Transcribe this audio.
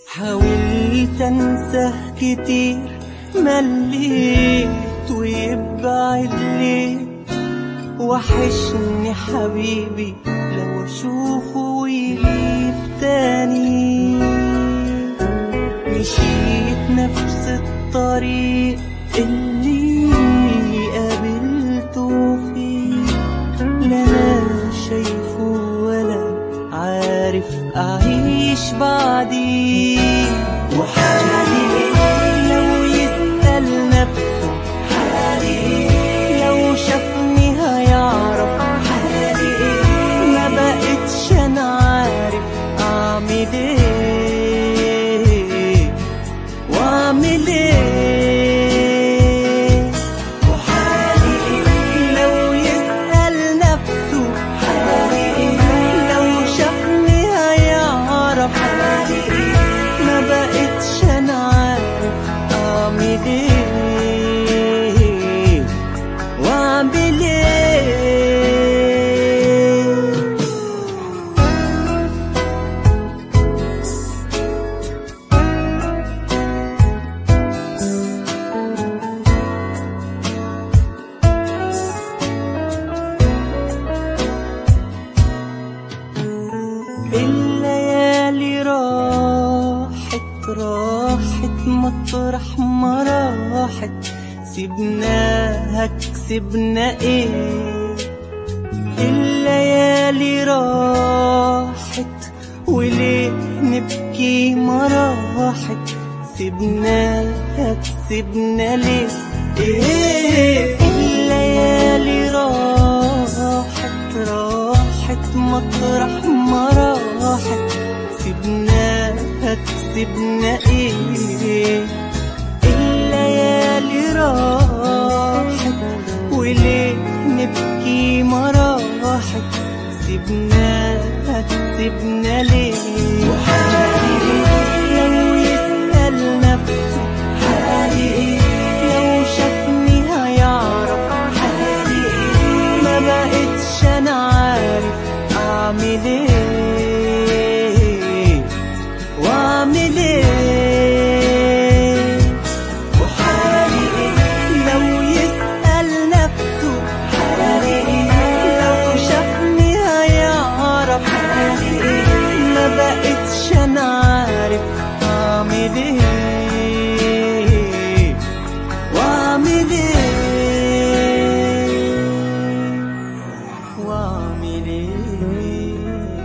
حاولت انساه كتير مليت ويبعد ليه وحشني حبيبي لو اشوفه ويغيب تاني مشيت نفس الطريق اللي قابلته فيه لا انا شايفه ولا عارف اعيش بعديه وحالي إيه لو يسأل نفسه حالي إيه لو شافني هيعرف حالي إيه ما بقتش انا عارف اعمل ايه واعمل ايه وحالي إيه لو يسأل نفسه حالي إيه لو شافني هيعرف حالي إيه ما بقتش انا عارف اعمل ايه واعمل ايه الليالي راحت راحت مطرح ما راحت سيبناها كسبنا ايه الليالي راحت وليه نبكي ما راحت سيبناها كسبنا ليه ايه الليالي راحت راحت مطرح ما راحت سيبناها كسبنا ايه الليالي راحت وليه نبكي ما راحت سيبناها كسبنا ليه وحالي لو يسأل نفسه حالي ايه لو شافني هيعرف حالي ايه ما بقتش انا عارف اعمل ايه واعمل ايه وحالي ايه لو يسأل نفسه حالي ايه لو شافني هيعرف حالي ايه ما بقتش انا عارف اعمل ايه واعمل ايه واعمل ايه